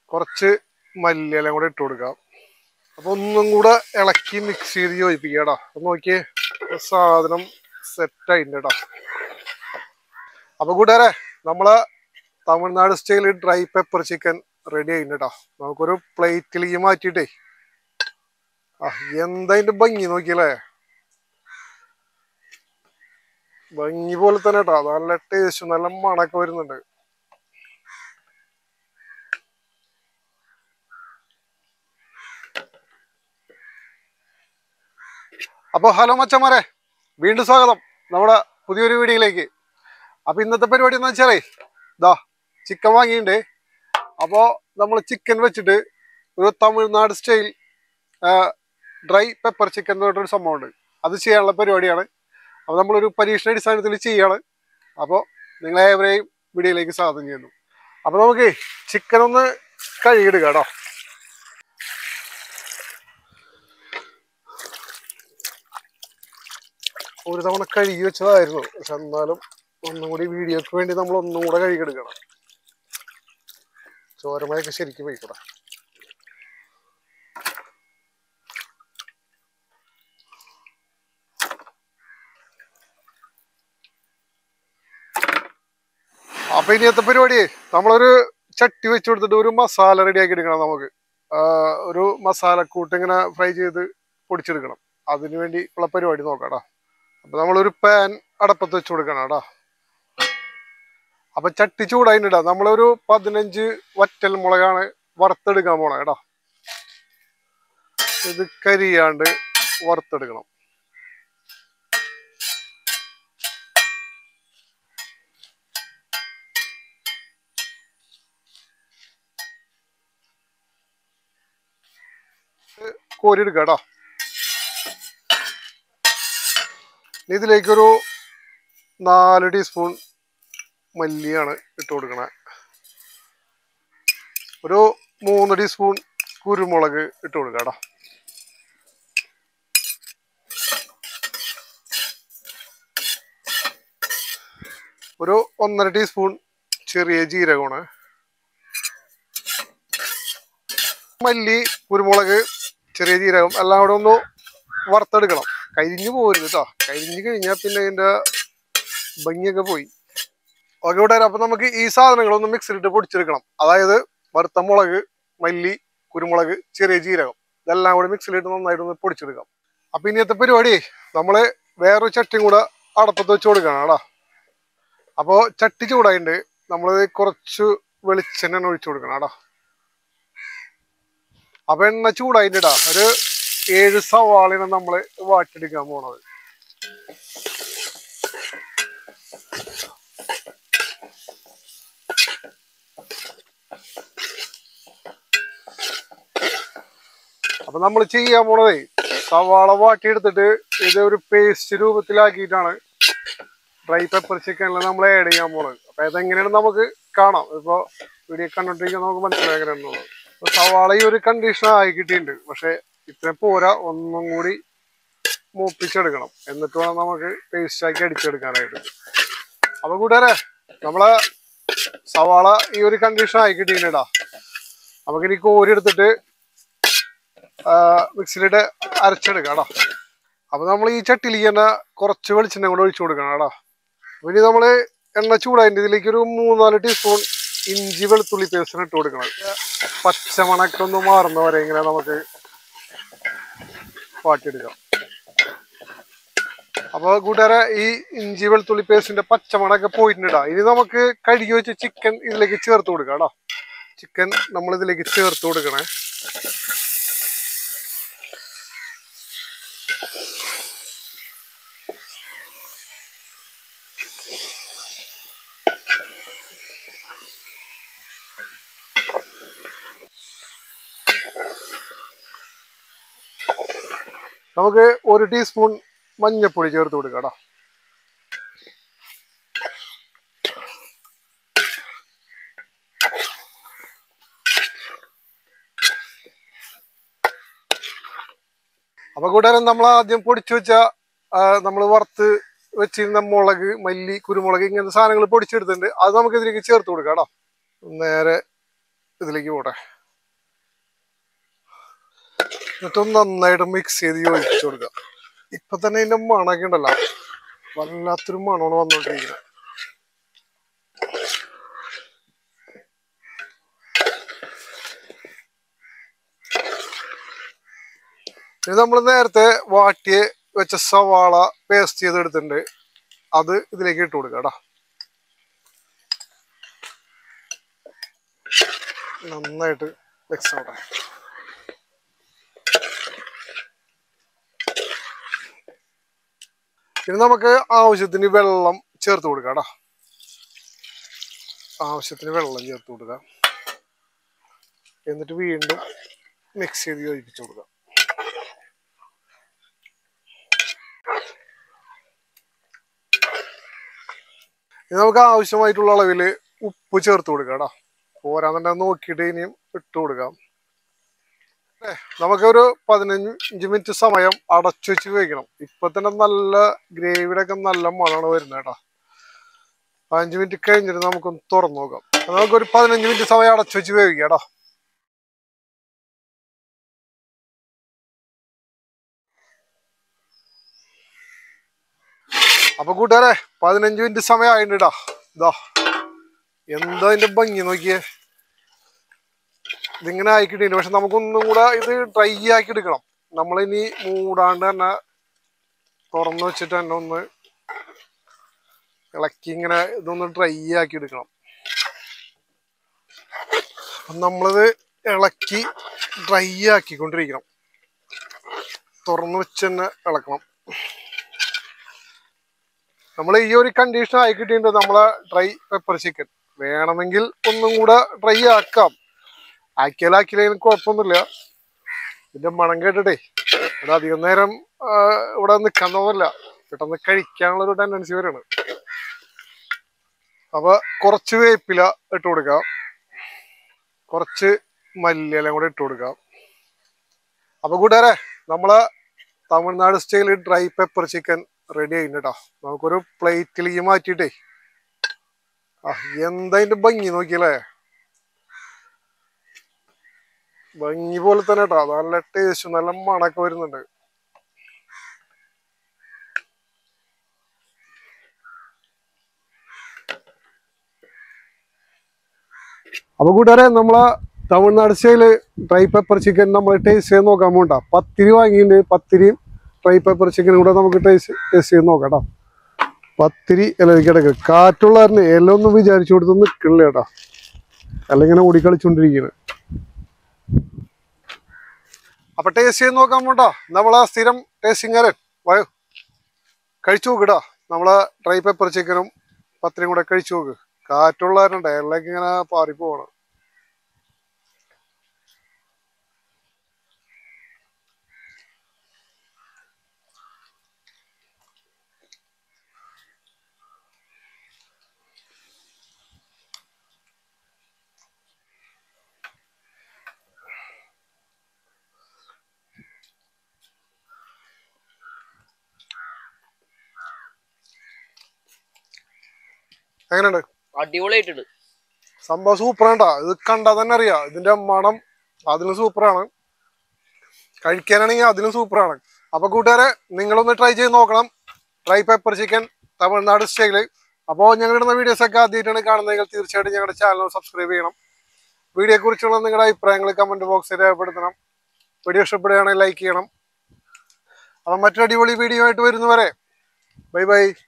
കുറച്ച് മല്ലിയില കൂടെ ഇട്ട് കൊടുക്കാം അപ്പൊ ഒന്നും കൂടെ ഇളക്കി മിക്സ് ചെയ്ത് യോജിപ്പിക്കുക കേട്ടോ അപ്പൊ നോക്കിയേ ഇപ്പൊ സാധനം സെറ്റ് ആയിട്ടുണ്ട് കേട്ടോ അപ്പൊ കൂട്ടുകാരെ നമ്മളെ Tamil Nadu style dry pepper chicken ready ആയിട്ടുണ്ട് കേട്ടോ നമുക്കൊരു പ്ലേറ്റിലേക്ക് മാറ്റിയിട്ടേ ആ എന്താ അതിന്റെ ഭംഗി നോക്കിയല്ലേ ഭംഗി പോലെ തന്നെ കേട്ടോ നല്ല ടേസ്റ്റ് നല്ല മണൊക്കെ വരുന്നുണ്ട് അപ്പൊ ഹലോ മച്ചന്മാരെ വീണ്ടും സ്വാഗതം നമ്മുടെ പുതിയൊരു വീഡിയോയിലേക്ക് അപ്പൊ ഇന്നത്തെ പരിപാടി എന്ന് വെച്ചാലേ ദാ ചിക്കൻ വാങ്ങിയിട്ടുണ്ട് അപ്പോ നമ്മൾ ചിക്കൻ വെച്ചിട്ട് ഒരു Tamil Nadu style dry pepper chicken എന്ന് പറഞ്ഞൊരു സംഭവമുണ്ട് അത് ചെയ്യാനുള്ള പരിപാടിയാണ് അപ്പോൾ നമ്മളൊരു പരീക്ഷണ അടിസ്ഥാനത്തിൽ ചെയ്യാണ് അപ്പോൾ നിങ്ങളേവരെയും വീഡിയോയിലേക്ക് സ്വാഗതം ചെയ്യുന്നു അപ്പോൾ നമുക്ക് ചിക്കൻ ഒന്ന് കഴുകിയിടുക കേട്ടോ ഒരു തവണ കഴുകി വെച്ചതായിരുന്നു പക്ഷെ എന്നാലും ഒന്നും കൂടി വീഡിയോക്ക് വേണ്ടി നമ്മൾ ഒന്നും കൂടെ കഴുകിയെടുക്കണം ചോരമയൊക്കെ ശരിക്കും പോയിക്കൂടെ അപ്പൊ ഇനിയത്തെ പരിപാടി നമ്മളൊരു ചട്ടി വെച്ച് കൊടുത്തിട്ട് ഒരു മസാല റെഡിയാക്കി എടുക്കണം നമുക്ക് ആ, ഒരു മസാലക്കൂട്ട് ഇങ്ങനെ ഫ്രൈ ചെയ്ത് പൊടിച്ചെടുക്കണം അതിനു വേണ്ടി ഉള്ള പരിപാടി നോക്കാടാ അപ്പൊ നമ്മളൊരു പാൻ അടപ്പത്ത് വെച്ച് കൊടുക്കണം കേട്ടോ അപ്പൊ ചട്ടി ചൂടായിട്ടാ നമ്മളൊരു പതിനഞ്ച് വറ്റൽ മുളകാണ് വറുത്തെടുക്കാൻ പോണേ കേട്ടോ ഇത് കരിയാണ്ട് വറുത്തെടുക്കണം കോരി എടുക്കാം കേട്ടോ ഇതിലേക്കൊരു നാല് ടീസ്പൂൺ മല്ലിയാണ് ഇട്ട് കൊടുക്കണേ ഒരു മൂന്ന് ടീസ്പൂൺ കുരുമുളക് ഇട്ട് കൊടുക്കാം കേട്ടോ ഒരു ഒന്നര ടീസ്പൂൺ ചെറിയ ജീരകമാണ് മല്ലി കുരുമുളക് ചെറിയ ജീരകം എല്ലാം കൂടെ ഒന്ന് വറുത്തെടുക്കണം കരിഞ്ഞു പോരുത് കേട്ടോ കരിഞ്ഞു കഴിഞ്ഞാൽ പിന്നെ അതിന്റെ ഭംഗിയൊക്കെ പോയി ഓക്കെ കൂട്ടുകാരെ അപ്പൊ നമുക്ക് ഈ സാധനങ്ങളൊന്ന് മിക്സിലിട്ട് പൊടിച്ചെടുക്കണം അതായത് വറുത്ത മുളക് മല്ലി കുരുമുളക് ചെറിയ ജീരകം ഇതെല്ലാം കൂടെ മിക്സിലിട്ട് നന്നായിട്ട് ഒന്ന് പൊടിച്ചെടുക്കാം അപ്പൊ ഇനിയത്തെ പരിപാടി നമ്മള് വേറൊരു ചട്ടിയും കൂടെ അടപ്പത്ത് വെച്ച് കൊടുക്കണം കേട്ടോ അപ്പോ ചട്ടി ചൂടായിട്ടുണ്ട് നമ്മൾ കുറച്ച് വെളിച്ചെണ്ണ ഒഴിച്ചു കൊടുക്കണം കേട്ടോ അപ്പൊ എണ്ണ ചൂടായിട്ടാ ഒരു ഏഴ് സവാളിനെ നമ്മള് വാട്ടിയെടുക്കാൻ പോണത് അപ്പൊ നമ്മൾ ചെയ്യാൻ പോണതേ സവാള വാട്ടിയെടുത്തിട്ട് ഇത് ഒരു പേസ്റ്റ് രൂപത്തിലാക്കിയിട്ടാണ് ഡ്രൈ പെപ്പർ ചിക്കനിൽ നമ്മൾ ആഡ് ചെയ്യാൻ പോണത് അപ്പൊ ഇതെങ്ങനെയാണ് നമുക്ക് കാണാം ഇപ്പൊ വീഡിയോ കണ്ടോണ്ടിരിക്കാൻ നമുക്ക് മനസ്സിലായി എങ്ങനെയാണെന്നുള്ളത് അപ്പൊ സവാള ഈ ഒരു കണ്ടീഷൻ ആയി കിട്ടിയിട്ടുണ്ട് പക്ഷെ ഇത്ര പോരാ ഒന്നും കൂടി മൂപ്പിച്ചെടുക്കണം എന്നിട്ട് വേണം നമുക്ക് പേസ്റ്റ് ആക്കി അടിച്ചെടുക്കാനായിട്ട് അപ്പൊ കൂട്ടുകാരെ നമ്മളെ സവാള ഈ ഒരു കണ്ടീഷൻ ആയി കിട്ടിയിട്ടാ നമുക്കിനി കോരി എടുത്തിട്ട് മിക്സിയിലിട്ട് അരച്ചെടുക്കാം കേട്ടോ അപ്പൊ നമ്മൾ ഈ ചട്ടിയിലേക്ക് തന്നെ കുറച്ച് വെളിച്ചെണ്ണ കൂടെ ഒഴിച്ചു കൊടുക്കണം കേട്ടോ അപ്പൊ ഇനി നമ്മള് എണ്ണ ചൂടായിട്ട് ഇതിലേക്ക് ഒരു മൂന്നാല് ടീസ്പൂൺ ഇഞ്ചി വെളുത്തുള്ളി പേസ്റ്റിന് ഇട്ട് കൊടുക്കണം പച്ചമണക്കം ഒന്ന് മാറുന്ന വരെ ഇങ്ങനെ നമുക്ക് വാട്ടിയെടുക്കാം അപ്പൊ കൂട്ടുകാരെ ഈ ഇഞ്ചി വെളുത്തുള്ളി പേസ്റ്റിന്റെ പച്ചമണൊക്കെ പോയിട്ടുണ്ട് ഇനി നമുക്ക് കഴുകി വെച്ച് ചിക്കൻ ഇതിലേക്ക് ചേർത്ത് കൊടുക്കാം കേട്ടോ ചിക്കൻ നമ്മൾ ഇതിലേക്ക് ചേർത്ത് കൊടുക്കണേ നമുക്ക് ഒരു ടീസ്പൂൺ മഞ്ഞപ്പൊടി ചേർത്ത് കൊടുക്കാം കേട്ടോ അപ്പൊ കൂട്ടുകാരൻ നമ്മൾ ആദ്യം പൊടിച്ചു വെച്ച നമ്മൾ വറുത്ത് വെച്ചിരുന്ന മുളക് മല്ലി കുരുമുളക് ഇങ്ങനത്തെ സാധനങ്ങൾ പൊടിച്ചെടുത്തിട്ടുണ്ട് അത് നമുക്ക് ഇതിലേക്ക് ചേർത്ത് കൊടുക്കാം കേട്ടോ നേരെ ഇതിലേക്ക് പോട്ടെ എന്നിട്ടൊന്ന് നന്നായിട്ട് മിക്സ് ചെയ്ത് യോജിപ്പിച്ചു കൊടുക്കുക ഇപ്പൊ തന്നെ ഇതിന്റെ മണമൊക്കെ ഉണ്ടല്ലോ വല്ലാത്തൊരു മണമാണ് വന്നോണ്ടിരിക്കുന്നത് ഇത് നമ്മൾ നേരത്തെ വാട്ടിയ വെച്ച സവാള പേസ്റ്റ് ചെയ്ത് എടുത്തിട്ടുണ്ട് അത് ഇതിലേക്ക് ഇട്ട് കൊടുക്കുക കേട്ടോ നന്നായിട്ട് മിക്സ് ആവട്ടെ ഇനി നമുക്ക് ആവശ്യത്തിന് വെള്ളം ചേർത്ത് കൊടുക്കാം കേട്ടോ ആവശ്യത്തിന് വെള്ളം ചേർത്ത് കൊടുക്കാം എന്നിട്ട് വീണ്ടും മിക്സ് ചെയ്ത് യോജിപ്പിച്ച് കൊടുക്കാം ഇനി നമുക്ക് ആവശ്യമായിട്ടുള്ള അളവിൽ ഉപ്പ് ചേർത്ത് കൊടുക്കാം കേട്ടോ പോരാന്നുണ്ടെങ്കിൽ നോക്കിയിട്ട് ഇനിയും ഇട്ട് കൊടുക്കാം ഏ, നമുക്കൊരു പതിനഞ്ച് മിനിറ്റ് സമയം അടച്ചു വെച്ച് വേവിക്കണം ഇപ്പൊ തന്നെ നല്ല ഗ്രേവിയുടെ ഒക്കെ നല്ല മണമാണ് വരുന്നത് കേട്ടോ പതിനഞ്ച് മിനിറ്റ് കഴിഞ്ഞിട്ട് നമുക്കൊന്ന് തുറന്നു നോക്കാം അപ്പൊ നമുക്കൊരു പതിനഞ്ച് മിനിറ്റ് സമയം അടച്ചു വെച്ച് വേവിക്കാം കേട്ടോ അപ്പൊ കൂട്ടുകാരെ പതിനഞ്ച് മിനിറ്റ് സമയം ആയിട്ടാ ഇതാ എന്താ ഇതിന്റെ ഭംഗി നോക്കിയേ ഇതിങ്ങനെ ആയിക്കിട്ടുണ്ട് പക്ഷെ നമുക്കൊന്നും കൂടെ ഇത് ഡ്രൈ ആക്കി എടുക്കണം നമ്മളിനി മൂടാണ്ട് തന്നെ തുറന്നു വെച്ചിട്ട് തന്നെ ഒന്ന് ഇളക്കി ഇങ്ങനെ ഇതൊന്ന് ഡ്രൈ ആക്കി എടുക്കണം അപ്പം നമ്മളിത് ഇളക്കി ഡ്രൈ ആക്കിക്കൊണ്ടിരിക്കണം തുറന്നു വെച്ച് തന്നെ ഇളക്കണം നമ്മൾ ഈ ഒരു കണ്ടീഷൻ ആയി കിട്ടിയിട്ടുണ്ട് നമ്മളെ ഡ്രൈ പെപ്പർ ചിക്കൻ വേണമെങ്കിൽ ഒന്നും കൂടെ ഡ്രൈ ആക്കാം ആക്കിയാലാക്കിയില്ലെങ്കിൽ കുഴപ്പമൊന്നുമില്ല ഇതിന്റെ മണം കേട്ടിട്ടേ ഇവിടെ അധികം നേരം ആ, ഇവിടെ നിൽക്കാൻ തോന്നില്ല പെട്ടെന്ന് കഴിക്കാനുള്ള ഒരു ടെൻഡൻസി വരാണ് അപ്പൊ കുറച്ച് വേപ്പില ഇട്ട് കൊടുക്കാം കുറച്ച് മല്ലിയിലും കൂടെ ഇട്ട് കൊടുക്കാം അപ്പൊ കൂട്ടുകാരെ നമ്മളെ Tamil Nadu style dry pepper chicken ready ആയിട്ടുണ്ട് കേട്ടോ നമുക്കൊരു പ്ലേറ്റിലേക്ക് മാറ്റിയിട്ടേ ആ എന്താ ഇതിന്റെ ഭംഗി നോക്കിയല്ലേ ഭംഗി പോലെ തന്നെ കേട്ടോ നല്ല ടേസ്റ്റ് നല്ല മണൊക്കെ വരുന്നുണ്ട് അപ്പൊ കൂട്ടുകാരെ നമ്മളെ Tamil Nadu style dry pepper chicken നമ്മൾ ടേസ്റ്റ് ചെയ്ത് നോക്കാൻ പോകണ്ട പത്തിരി വാങ്ങിയിട്ടുണ്ട് പത്തിരിയും ഡ്രൈ പെപ്പർ ചിക്കനും കൂടെ നമുക്ക് ടേസ്റ്റ് ടേസ്റ്റ് ചെയ്ത് നോക്കാം കേട്ടോ പത്തിരി ഇല കിടക്ക് കാറ്റുള്ള കാരണം ഇല ഒന്നും വിചാരിച്ചു കൊടുത്ത് നിൽക്കണില്ല കേട്ടോ അല്ല ഇങ്ങനെ ഓടിക്കളിച്ചോണ്ടിരിക്കുന്നത് അപ്പൊ ടേസ്റ്റ് ചെയ്ത് നോക്കാൻ പോട്ടോ നമ്മളെ സ്ഥിരം ടേസ്റ്റിംഗാരൻ വയോ കഴിച്ചു നോക്കിടാ നമ്മളെ ഡ്രൈ പെപ്പർ ചിക്കനും പത്തിരിയും കൂടെ കഴിച്ചു നോക്ക് കാറ്റുള്ള കാരണം ടയറിലേക്ക് ഇങ്ങനെ പാറിപ്പോവാണ് എങ്ങനെയുണ്ട് അടിപൊളിയായിട്ടുണ്ട് സംഭവം സൂപ്പറാണ്ടാ ഇത് കണ്ടാൽ തന്നെ അറിയാം ഇതിന്റെ മണം അതിലും സൂപ്പറാണ് കഴിക്കാനാണെങ്കിൽ അതിലും സൂപ്പറാണ് അപ്പൊ കൂട്ടുകാരെ നിങ്ങളൊന്ന് ട്രൈ ചെയ്ത് നോക്കണം dry pepper chicken Tamil Nadu style അപ്പോൾ ഞങ്ങളിടുന്ന വീഡിയോസ് ഒക്കെ ആദ്യമായിട്ടാണ് കാണുന്നതെങ്കിൽ തീർച്ചയായിട്ടും ഞങ്ങളുടെ ചാനൽ സബ്സ്ക്രൈബ് ചെയ്യണം വീഡിയോയെ കുറിച്ചുള്ള നിങ്ങളുടെ അഭിപ്രായങ്ങൾ കമന്റ് ബോക്സിൽ രേഖപ്പെടുത്തണം വീഡിയോ ഇഷ്ടപ്പെടുകയാണെങ്കിൽ ലൈക്ക് ചെയ്യണം അപ്പം മറ്റൊരു അടിപൊളി വീഡിയോ ആയിട്ട് വരുന്നവരെ ബൈ ബൈ